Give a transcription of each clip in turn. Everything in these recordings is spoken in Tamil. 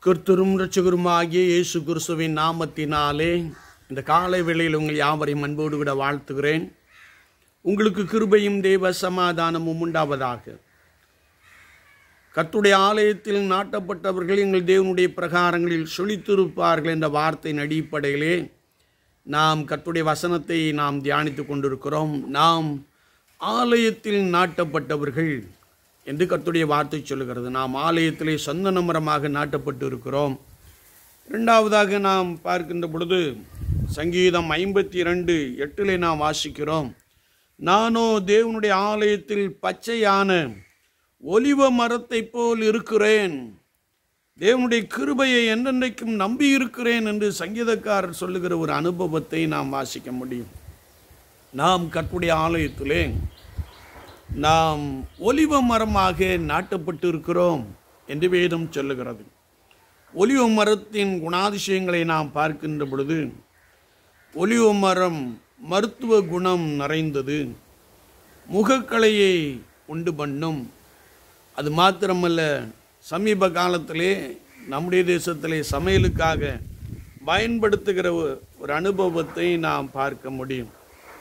கர்த்தரும் இரட்சகருமாகிய இயேசு கிறிஸ்துவின் நாமத்தினாலே இந்த காலை வேளையில் உங்கள் யாவரையும் அன்போடு கூட வாழ்த்துகிறேன் உங்களுக்கு கிருபையும் தேவ சமாதானமும் உண்டாவதாக கர்த்துடைய ஆலயத்தில் நாட்டப்பட்டவர்கள் எங்கள் தேவனுடைய பிரகாரங்களில் சொலித்திருப்பார்கள் என்ற வார்த்தையின் அடிப்படையிலே நாம் கர்த்துடைய வசனத்தை நாம் தியானித்து கொண்டிருக்கிறோம் நாம் ஆலயத்தில் நாட்டப்பட்டவர்கள் என்று கர்த்துடைய வார்த்தை சொல்லுகிறது நாம் ஆலயத்திலே சந்தன மரமாக நாட்டப்பட்டு இருக்கிறோம் இரண்டாவதாக நாம் பார்க்கின்ற பொழுது சங்கீதம் ஐம்பத்தி இரண்டு எட்டிலே நாம் வாசிக்கிறோம் நானோ தேவனுடைய ஆலயத்தில் பச்சையான ஒலிவ மரத்தைப் போல் இருக்கிறேன் தேவனுடைய கிருபையை என்றென்றைக்கும் நம்பி இருக்கிறேன் என்று சங்கீதக்காரர் சொல்லுகிற ஒரு அனுபவத்தை நாம் வாசிக்க முடியும் நாம் கற்புடைய ஆலயத்திலே நாம் ஒலிவ மரமாக நாட்டப்பட்டு இருக்கிறோம் என்று வேதம் சொல்லுகிறது ஒலிவ மரத்தின் குணாதிசயங்களை நாம் பார்க்கின்ற பொழுது ஒலிவ மரம் மருத்துவ குணம் நிறைந்தது முகக்கலையை உண்டு பண்ணும் அது மாத்திரமல்ல சமீப காலத்திலே நம்முடைய தேசத்திலே சமையலுக்காக பயன்படுத்துகிற ஒ- ஒரு அனுபவத்தை நாம் பார்க்க முடியும்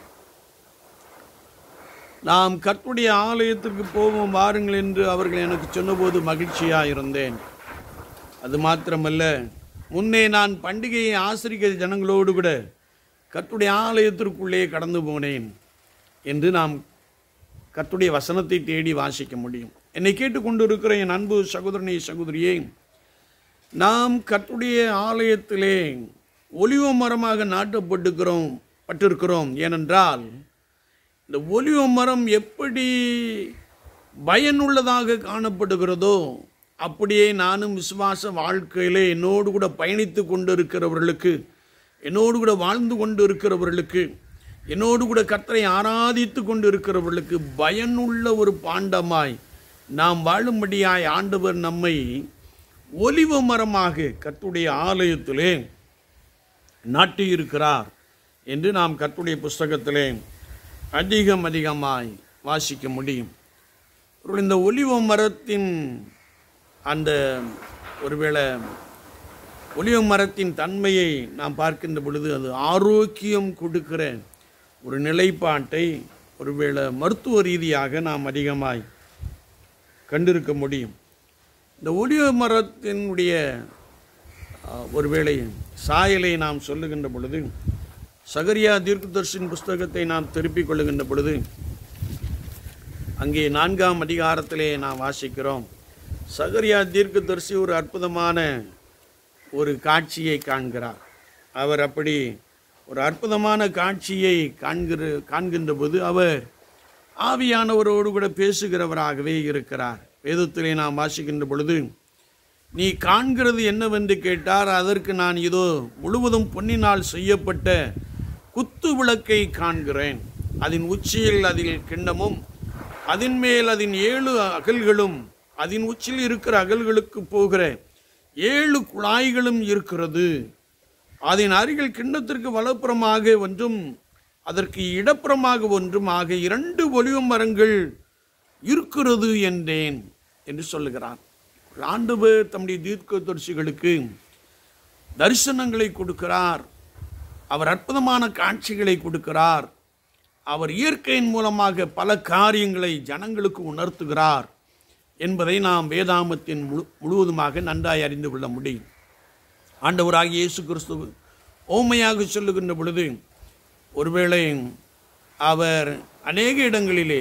நாம் கர்த்தருடைய ஆலயத்திற்கு போவோம் வாருங்கள் என்று அவர்கள் எனக்கு சொன்னபோது மகிழ்ச்சியாக இருந்தேன் அது மாத்திரமல்ல முன்னே நான் பண்டிகையை ஆசிரிக்க ஜனங்களோடு கூட கர்த்தருடைய ஆலயத்திற்குள்ளே கடந்து போனேன் என்று நாம் கர்த்தருடைய வசனத்தை தேடி வாசிக்க முடியும் என்னை கேட்டுக்கொண்டிருக்கிற என் அன்பு சகோதரனை சகோதரியே நாம் கர்த்தருடைய ஆலயத்திலே ஒலிவ மரமாக நாட்டப்பட்டுக்கிறோம் பட்டிருக்கிறோம் ஏனென்றால் இந்த ஒலிவ மரம் எப்படி பயனுள்ளதாக காணப்படுகிறதோ அப்படியே நானும் விசுவாச வாழ்க்கையிலே என்னோடு கூட பயணித்து கொண்டு இருக்கிறவர்களுக்கு என்னோடு கூட வாழ்ந்து கொண்டு இருக்கிறவர்களுக்கு என்னோடு கூட கர்த்தரை ஆராதித்து கொண்டு இருக்கிறவர்களுக்கு பயனுள்ள ஒரு பாண்டமாய் நாம் வாழும்படியாய் ஆண்டவர் நம்மை ஒலிவ மரமாக கர்த்தருடைய ஆலயத்திலே நாட்டியிருக்கிறார் என்று நாம் கர்த்தருடைய புஸ்தகத்திலே அதிகம் அதிகமாய் வாசிக்க முடியும் ஒரு இந்த ஒலிவ மரத்தின் அந்த ஒருவேளை ஒலிவ மரத்தின் தன்மையை நாம் பார்க்கின்ற பொழுது அது ஆரோக்கியம் கொடுக்கிற ஒரு நிலைப்பாட்டை ஒருவேளை மருத்துவ ரீதியாக நாம் அதிகமாய் கண்டிருக்க முடியும் இந்த ஒலிவ மரத்தினுடைய அஹ், ஒருவேளை சாயலை நாம் சொல்லுகின்ற பொழுது சகரியா தீர்க்கதர்ஷின் புஸ்தகத்தை நாம் திருப்பிக் கொள்ளுகின்ற பொழுது அங்கே நான்காம் அதிகாரத்திலே நாம் வாசிக்கிறோம் சகரியா தீர்க்கதரிசி ஒரு அற்புதமான ஒரு காட்சியை காண்கிறார் அவர் அப்படி ஒரு அற்புதமான காட்சியை காண்கிற காண்கின்ற போது அவர் ஆவியானவரோடு கூட பேசுகிறவராகவே இருக்கிறார் வேதத்திலே நாம் வாசிக்கின்ற பொழுது நீ காண்கிறது என்னவென்று கேட்டார் அதற்கு நான் இதோ முழுவதும் பொன்னினால் செய்யப்பட்ட குத்து விளக்கை காண்கிறேன் அதன் உச்சியில் அதில் கிண்ணமும் அதன் மேல் அதன் ஏழு அகல்களும் அதன் உச்சியில் இருக்கிற அகல்களுக்கு போகிற ஏழு குழாய்களும் இருக்கிறது அதன் அருகில் கிண்ணத்திற்கு வலப்புறமாக ஒன்றும் அதற்கு இடப்புறமாக ஒன்றும் ஆக இரண்டு ஒலிவ மரங்கள் இருக்கிறது என்றேன் என்று சொல்லுகிறார் ஆண்டவர் தம்முடைய தீர்க்கதரிசிகளுக்கு தரிசனங்களை கொடுக்கிறார் அவர் அற்புதமான காட்சிகளை கொடுக்கிறார் அவர் இயற்கையின் மூலமாக பல காரியங்களை ஜனங்களுக்கு உணர்த்துகிறார் என்பதை நாம் வேதாமத்தின் முழு முழுவதுமாக நன்றாய் அறிந்து கொள்ள முடியும் ஆண்டவராகிய இயேசு கிறிஸ்து ஓமையாக சொல்லுகின்ற பொழுது ஒருவேளை அவர் அநேக இடங்களிலே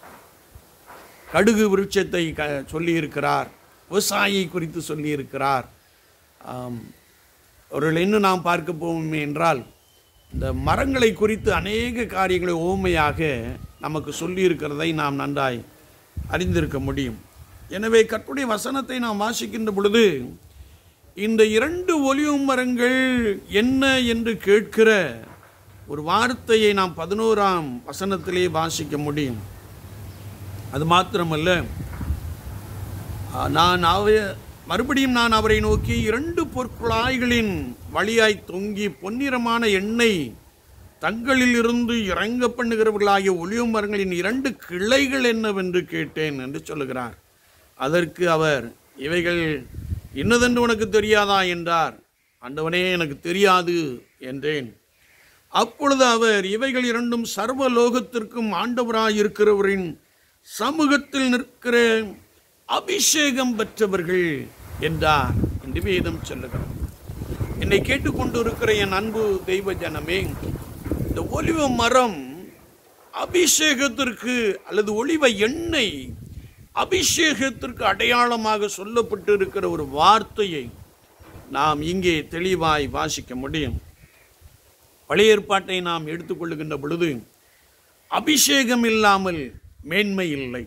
கடுகு விருட்சத்தை க சொல்லியிருக்கிறார் விவசாயி குறித்து சொல்லியிருக்கிறார் ஆம், அவர்கள் இன்னும் நாம் பார்க்க போவோமே என்றால் இந்த மரங்களை குறித்து அநேக காரியங்களை ஓமையாக நமக்கு சொல்லியிருக்கிறதை நாம் நன்றாய் அறிந்திருக்க முடியும் எனவே கர்த்தருடைய வசனத்தை நாம் வாசிக்கின்ற பொழுது இந்த இரண்டு ஒலிவ மரங்கள் என்ன என்று கேட்கிற ஒரு வார்த்தையை நாம் பதினோராம் வசனத்திலே வாசிக்க முடியும் அது மாத்திரமல்ல ஆ, நான் அவ மறுபடியும் நான் அவரை நோக்கி இரண்டு பொற்குழாய்களின் வழியாய் தொங்கி பொன்னிறமான எண்ணெய் தங்களில் இருந்து இறங்க பண்ணுகிறவர்களாகிய ஒளிவு மரங்களின் இரண்டு கிளைகள் என்னவென்று கேட்டேன் என்று சொல்லுகிறார் அதற்கு அவர் இவைகள் இன்னதென்று உனக்கு தெரியாதா என்றார் ஆண்டவனே எனக்கு தெரியாது என்றேன் அப்பொழுது அவர் இவைகள் இரண்டும் சர்வ லோகத்திற்கும் ஆண்டவராய் இருக்கிறவரின் சமூகத்தில் நிற்கிற அபிஷேகம் பெற்றவர்கள் என்றார் என்று வேதம் சொல்லுகிறோம் என்னை கேட்டுக்கொண்டு இருக்கிற என் அன்பு தெய்வ ஜனமே இந்த ஒலிவ மரம் அபிஷேகத்திற்கு அல்லது ஒளிவ எண்ணெய் அபிஷேகத்திற்கு அடையாளமாக சொல்லப்பட்டு இருக்கிற ஒரு வார்த்தையை நாம் இங்கே தெளிவாய் வாசிக்க முடியும் பழைய ஏற்பாட்டை நாம் எடுத்துக்கொள்ளுகின்ற பொழுது அபிஷேகம் இல்லாமல் மேன்மை இல்லை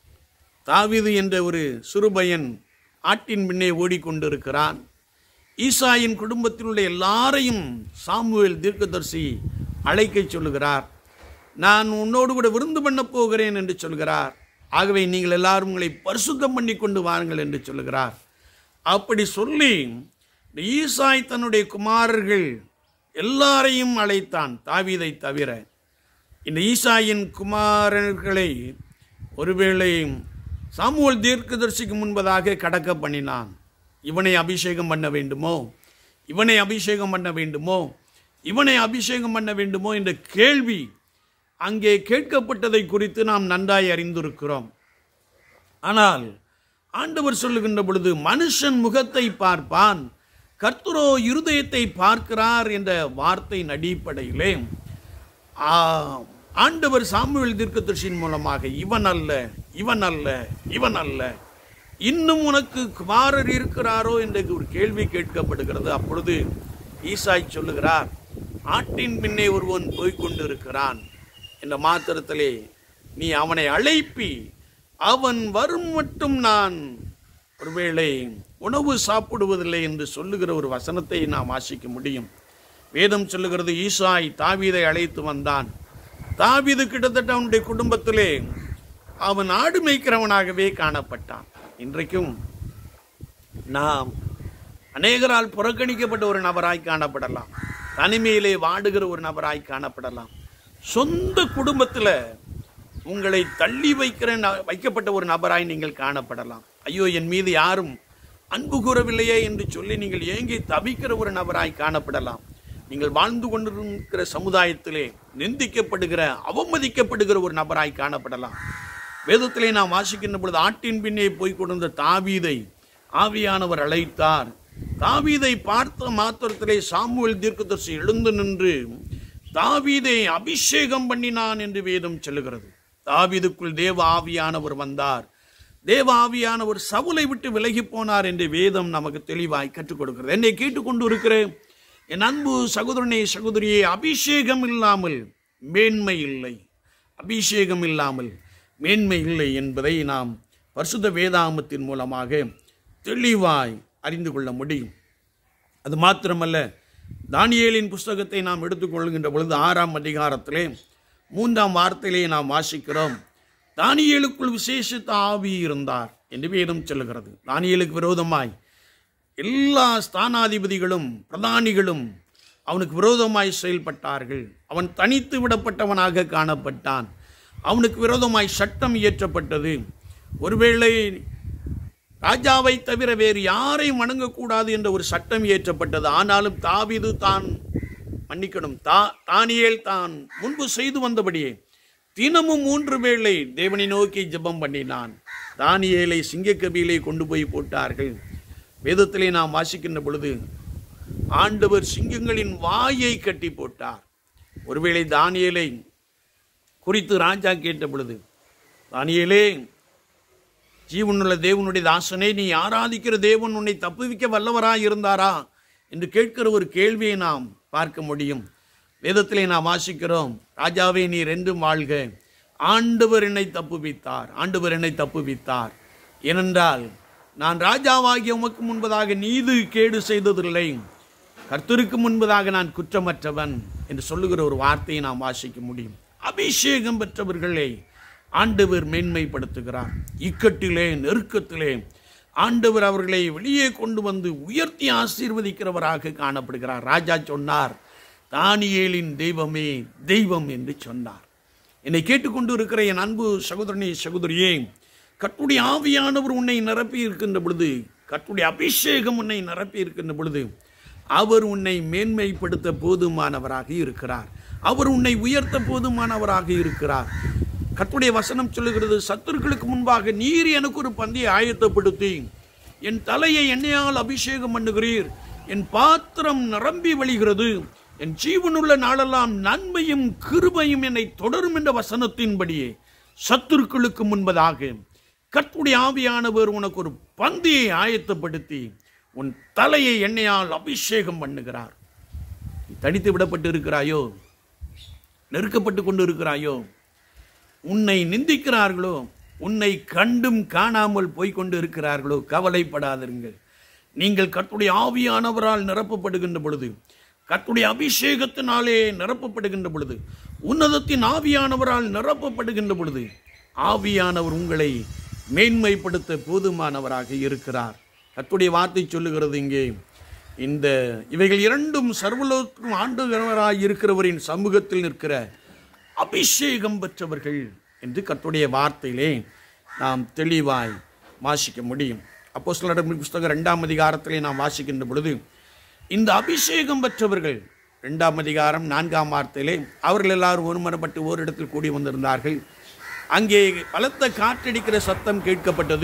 தாவீது என்ற ஒரு சிறுபயன் ஆட்டின் பின்னே ஓடிக்கொண்டிருக்கிறான் ஈசாயின் குடும்பத்தில் உள்ள எல்லாரையும் சாமுவேல் தீர்க்கதரிசி அழைக்கச் சொல்லுகிறார் நான் உன்னோடு கூட விருந்து பண்ண போகிறேன் என்று சொல்கிறார் ஆகவே நீங்கள் எல்லாரும் உங்களை பரிசுத்தம் பண்ணி கொண்டு வாருங்கள் என்று சொல்லுகிறார் அப்படி சொல்லி இந்த ஈசாய் தன்னுடைய குமாரர்கள் எல்லாரையும் அழைத்தான் தாவீதை தவிர இந்த ஈசாயின் குமாரர்களை ஒருவேளை சாமுவேல் தீர்க்கதரிசிக்கு முன்பதாக கடக்க பண்ணினான் இவனை அபிஷேகம் பண்ண வேண்டுமோ இவனை அபிஷேகம் பண்ண வேண்டுமோ இவனை அபிஷேகம் பண்ண வேண்டுமோ என்ற கேள்வி அங்கே கேட்கப்பட்டதை குறித்து நாம் நன்றாய் அறிந்திருக்கிறோம் ஆனால் ஆண்டவர் சொல்லுகின்ற பொழுது மனுஷன் முகத்தை பார்ப்பான் கர்த்தரோ இருதயத்தை பார்க்கிறார் என்ற வார்த்தையின் அடிப்படையிலே ஆ, ஆண்டவர் சாமுவேல் தீர்க்கதரிசியின் மூலமாக இவன் அல்ல இவன் அல்ல இவன் அல்ல இன்னும் உனக்கு குமாரர் இருக்கிறாரோ என்ற ஒரு கேள்வி கேட்கப்படுகிறது அப்பொழுது ஈசாய் சொல்லுகிறார் ஆட்டின் பின்னே ஒருவன் போய்க் கொண்டிருக்கிறான் என்ற மாத்திரத்திலே நீ அவனை அழைப்பி அவன் வரும் மட்டும் நான் ஒருவேளை உணவு சாப்பிடுவதில்லை என்று சொல்லுகிற ஒரு வசனத்தை நாம் வாசிக்க முடியும் வேதம் சொல்லுகிறது ஈசாய் தாவீதை அழைத்து வந்தான் தாவீது கிட்டத்தட்ட அவனுடைய குடும்பத்திலே அவன் ஆடு மேய்க்கிறவனாகவே காணப்பட்டான் இன்றைக்கும் நாம் அநேகரால் புறக்கணிக்கப்பட்ட ஒரு நபராய் காணப்படலாம் தனிமையிலே வாடுகிற ஒரு நபராய் காணப்படலாம் சொந்த குடும்பத்தில் உங்களை தள்ளி வைக்கிற ந- வைக்கப்பட்ட ஒரு நபராய் நீங்கள் காணப்படலாம் ஐயோ என் மீது யாரும் அன்பு கூறவில்லையே என்று சொல்லி நீங்கள் ஏங்கி தவிக்கிற ஒரு நபராய் காணப்படலாம் நீங்கள் வாழ்ந்து கொண்டிருக்கிற சமுதாயத்திலே நிந்திக்கப்படுகிற அவமதிக்கப்படுகிற ஒரு நபராய் காணப்படலாம் வேதத்திலே நாம் வாசிக்கின்ற பொழுது ஆட்டின் பின்னே போய் கொண்டிருந்த தாவீதை ஆவியானவர் அழைத்தார் தாவீதை பார்த்த மாத்திரத்திலே சாமுவேல் தீர்க்கதரிசி எழுந்து நின்று தாவீதை அபிஷேகம் பண்ணினான் என்று வேதம் சொல்லுகிறது தாவீதுக்குள் தேவ ஆவியானவர் வந்தார் தேவ ஆவியானவர் சவுலை விட்டு விலகி போனார் என்று வேதம் நமக்கு தெளிவாய் கற்றுக் கொடுக்கிறது என்னை கேட்டுக்கொண்டு இருக்கிற என் அன்பு சகோதரனே சகோதரியே அபிஷேகம் இல்லாமல் மேன்மை இல்லை அபிஷேகம் இல்லாமல் மேன்மை இல்லை என்பதை நாம் பரிசுத்த வேதாமத்தின் மூலமாக தெளிவாய் அறிந்து கொள்ள முடியும் அது மாத்திரமல்ல தானியேலின் புஸ்தகத்தை நாம் எடுத்துக்கொள்கின்ற பொழுது ஆறாம் அதிகாரத்திலே மூன்றாம் வார்த்தையிலே நாம் வாசிக்கிறோம் தானியேலுக்குள் விசேஷித்த ஆவி இருந்தார் என்று வேதம் சொல்லுகிறது தானியேலுக்கு விரோதமாய் எல்லா ஸ்தானாதிபதிகளும் பிரதானிகளும் அவனுக்கு விரோதமாய் செயல்பட்டார்கள் அவன் தனித்து விடப்பட்டவனாக காணப்பட்டான் அவனுக்கு விரோதமாய் சட்டம் இயற்றப்பட்டது ஒருவேளை ராஜாவை தவிர வேறு யாரையும் வணங்கக்கூடாது என்ற ஒரு சட்டம் இயற்றப்பட்டது ஆனாலும் தாவீது தான் மன்னிக்கணும் தா தானியேல் தான் முன்பு செய்து வந்தபடியே தினமும் மூன்று வேளை தேவனை நோக்கி ஜெபம் பண்ணினான் தானியேலை சிங்கக்கபியிலே கொண்டு போய் போட்டார்கள் வேதத்திலே நாம் வாசிக்கின்ற பொழுது ஆண்டவர் சிங்கங்களின் வாயை கட்டி போட்டார் ஒருவேளை தானியேலை குறித்து ராஜா கேட்ட பொழுது தானியேலே ஜீவனுள்ள தேவனுடைய தாசனே நீ ஆராதிக்கிற தேவன் உன்னை தப்புவிக்க வல்லவராய் இருந்தாரா என்று கேட்கிற ஒரு கேள்வியை நாம் பார்க்க முடியும் வேதத்திலே நாம் வாசிக்கிறோம் ராஜாவே நீர் என்றும் வாழ்க ஆண்டவர் என்னை தப்புவித்தார் ஆண்டவர் என்னை தப்புவித்தார் ஏனென்றால் நான் ராஜாவாகிய உமக்கு முன்பதாக நீது கேடு செய்ததில்லை கர்த்தருக்கு முன்பதாக நான் குற்றமற்றவன் என்று சொல்லுகிற ஒரு வார்த்தையை நாம் வாசிக்க முடியும் அபிஷேகம் பெற்றவர்களை ஆண்டவர் மேன்மைப்படுத்துகிறார் இக்கட்டிலே நெருக்கத்திலே ஆண்டவர் அவர்களை வெளியே கொண்டு வந்து உயர்த்தி ஆசீர்வதிக்கிறவராக காணப்படுகிறார் ராஜா சொன்னார் தானியேலின் தெய்வமே தெய்வம் என்று சொன்னார் என்னை கேட்டுக்கொண்டு இருக்கிற என் அன்பு சகோதரனே சகோதரியே கட்டுடைய ஆவியானவர் உன்னை நிரப்பி இருக்கின்ற பொழுது கர்த்தருடைய அபிஷேகம் உன்னை நிரப்பி இருக்கின்ற பொழுது அவர் உன்னை மேன்மைப்படுத்த போதுமானவராக இருக்கிறார் அவர் உன்னை உயர்த்த போதுமானவராக இருக்கிறார் கர்த்தருடைய வசனம் சொல்லுகிறது சத்துருக்களுக்கு முன்பாக நீர் எனக்கு ஒரு பந்தியை ஆயத்தப்படுத்தி என் தலையை எண்ணெயால் அபிஷேகம் பண்ணுகிறீர் என் பாத்திரம் நிரம்பி வழிகிறது என் ஜீவனுள்ள நாளெல்லாம் நன்மையும் கிருபையும் என்னை தொடரும் என்ற வசனத்தின்படியே சத்துருக்களுக்கு முன்பதாக கர்த்தருடைய ஆவியானவர் உனக்கு ஒரு பந்தியை ஆயத்தப்படுத்தி உன் தலையை எண்ணெயால் அபிஷேகம் பண்ணுகிறார் நீ தனித்து விடப்பட்டு இருக்கிறாயோ நெருக்கப்பட்டு கொண்டு இருக்கிறாயோ உன்னை நிந்திக்கிறார்களோ உன்னை கண்டும் காணாமல் போய்க்கொண்டு இருக்கிறார்களோ கவலைப்படாதிருங்கள் நீங்கள் கர்த்தருடைய ஆவியானவரால் நிரப்பப்படுகின்ற பொழுது கர்த்தருடைய அபிஷேகத்தினாலே நிரப்பப்படுகின்ற பொழுது உன்னதத்தின் ஆவியானவரால் நிரப்பப்படுகின்ற பொழுது ஆவியானவர் உங்களை மேன்மைப்படுத்த போதுமானவராக இருக்கிறார் கர்த்தருடைய வார்த்தை சொல்லுகிறது இங்கே இந்த இவைகள் இரண்டும் சர்வலோகம் ஆண்டுகிறவராய் இருக்கிறவரின் சமூகத்தில் நிற்கிற அபிஷேகம் பெற்றவர்கள் என்று கர்த்தருடைய வார்த்தையிலே நாம் தெளிவாய் வாசிக்க முடியும் அப்போ சில புஸ்தகம் ரெண்டாம் அதிகாரத்திலே நாம் வாசிக்கின்ற பொழுது இந்த அபிஷேகம் பெற்றவர்கள் ரெண்டாம் அதிகாரம் நான்காம் வார்த்தையிலே அவர்கள் எல்லாரும் ஒருமரப்பட்டு ஓரிடத்தில் கூடி வந்திருந்தார்கள் அங்கே பலத்த காற்றடிக்கிற சத்தம் கேட்கப்பட்டது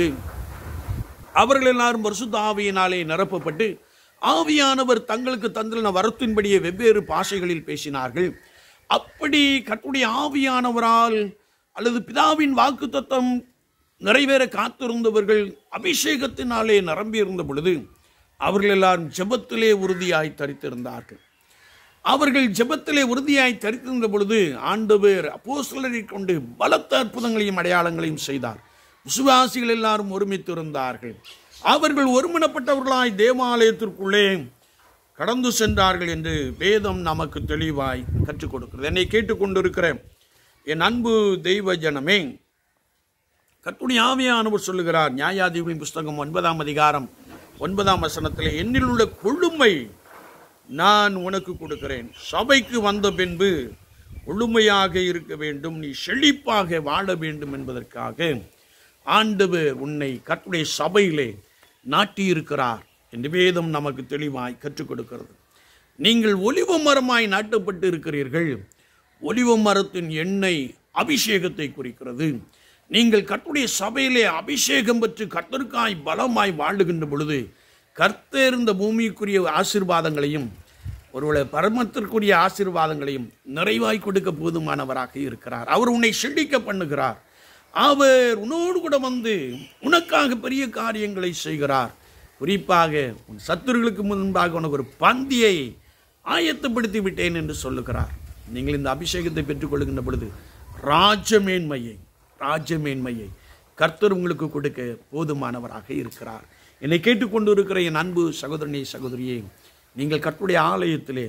அவர்கள் எல்லாரும் பரிசுத்த ஆவியினாலே நிரப்பப்பட்டு ஆவியானவர் தங்களுக்கு தந்தின வரத்தின்படியே வெவ்வேறு பாஷைகளில் பேசினார்கள் அப்படி கட்டுடைய ஆவியானவரால் அல்லது பிதாவின் வாக்குத்தத்தம் நிறைவேற காத்திருந்தவர்கள் அபிஷேகத்தினாலே நிரம்பியிருந்த பொழுது அவர்கள் எல்லாரும் ஜெபத்திலே உறுதியாய் தரித்திருந்தார்கள் அவர்கள் ஜெபத்திலே உறுதியாய் தரித்திருந்த பொழுது ஆண்டவர் அப்போஸ்தலரை கொண்டு பலத்த அற்புதங்களையும் அடையாளங்களையும் செய்தார் விசுவாசிகள் எல்லாரும் ஒருமித்து இருந்தார்கள் அவர்கள் ஒருமனப்பட்டவர்களாய் தேவாலயத்திற்குள்ளே கடந்து சென்றார்கள் என்று வேதம் நமக்கு தெளிவாய் கற்றுக் கொடுக்கிறது என்னை கேட்டுக்கொண்டிருக்கிற என் அன்பு தெய்வ ஜனமே கர்த்துடைய ஆவியானவர் சொல்லுகிறார் நியாயாதிபதியின் புஸ்தகம் ஒன்பதாம் அதிகாரம் ஒன்பதாம் வசனத்தில் என்னில் உள்ள கொழுமை நான் உனக்கு கொடுக்கிறேன் சபைக்கு வந்த பின்பு ஒழுமையாக இருக்க வேண்டும் நீ செழிப்பாக வாழ வேண்டும் என்பதற்காக ஆண்டவர் உன்னை கர்த்துடைய சபையிலே நாட்டியிருக்கிறார் என்று வேதம் நமக்கு தெளிவாய் கற்றுக் கொடுக்கிறது நீங்கள் ஒலிவ மரமாய் நாட்டப்பட்டு இருக்கிறீர்கள் ஒலிவ மரத்தின் எண்ணெய் அபிஷேகத்தை குறிக்கிறது நீங்கள் கர்த்தருடைய சபையிலே அபிஷேகம் பெற்று கர்த்தருக்காய் பலமாய் வாழுகின்ற பொழுது கர்த்தர் இந்த பூமிக்குரிய ஆசீர்வாதங்களையும் ஒருவேளை பரமத்திற்குரிய ஆசீர்வாதங்களையும் நிறைவாய் கொடுக்க போதுமானவராக இருக்கிறார் அவர் உன்னை செழிக்க பண்ணுகிறார் அவர் உன்னோடு கூட வந்து உனக்காக பெரிய காரியங்களை செய்கிறார் குறிப்பாக உன் சத்துருகளுக்கு முன்பாக உனக்கு ஒரு பந்தியை ஆயத்தப்படுத்தி விட்டேன் என்று சொல்லுகிறார் நீங்கள் இந்த அபிஷேகத்தை பெற்றுக்கொள்கின்ற பொழுது ராஜமேன்மையை ராஜமேன்மையை கர்த்தர் உங்களுக்கு கொடுக்க போதுமானவராக இருக்கிறார் என்னை கேட்டுக்கொண்டு இருக்கிற என் அன்பு சகோதரனே சகோதரியே நீங்கள் கர்த்தருடைய ஆலயத்திலே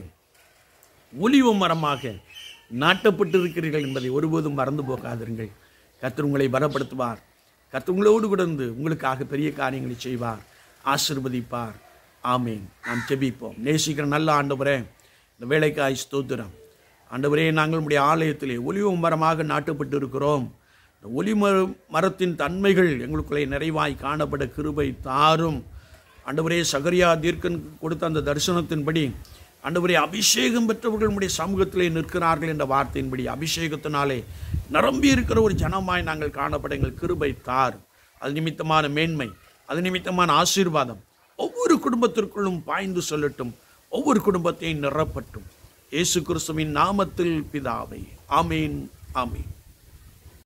ஒலிவ மரமாக நாட்டப்பட்டிருக்கிறீர்கள் என்பதை ஒருபோதும் மறந்து போகாதிருங்கள் கர்த்தர் உங்களை பலப்படுத்துவார் கர்த்தர் உங்களோடு கூட இருந்து உங்களுக்காக பெரிய காரியங்களை செய்வார் ஆசிர்வதிப்பார் ஆமீன் நாம் ஜெபிப்போம் நேசிக்கிற நல்ல ஆண்டவரே இந்த வேலைக்காய் ஸ்தோத்திரம் ஆண்டவரே நாங்கள் உடைய ஆலயத்திலே ஒலிவ மரமாக நாட்டப்பட்டு இருக்கிறோம் இந்த ஒலி மர- மரத்தின் தன்மைகள் எங்களுக்குள்ளே நிறைவாய் காணப்பட கிருபை தாரும் ஆண்டவரே சகரியா தீர்க்கன் கொடுத்த அந்த தரிசனத்தின்படி ஆண்டவரே அபிஷேகம் பெற்றவர்கள் உடைய சமூகத்திலே நிற்கிறார்கள் என்ற வார்த்தையின்படி அபிஷேகத்தினாலே நிரம்பி இருக்கிற ஒரு ஜனமாய் நாங்கள் காணப்பட எங்கள் கிருபை தார் அது நிமித்தமான மேன்மை அது நிமித்தமான ஆசீர்வாதம் ஒவ்வொரு குடும்பத்திற்குள்ளும் பாய்ந்து சொல்லட்டும் ஒவ்வொரு குடும்பத்தையும் நிரப்பட்டும் இயேசு கிறிஸ்துவின் நாமத்தில் பிதாவை ஆமீன் ஆமீன்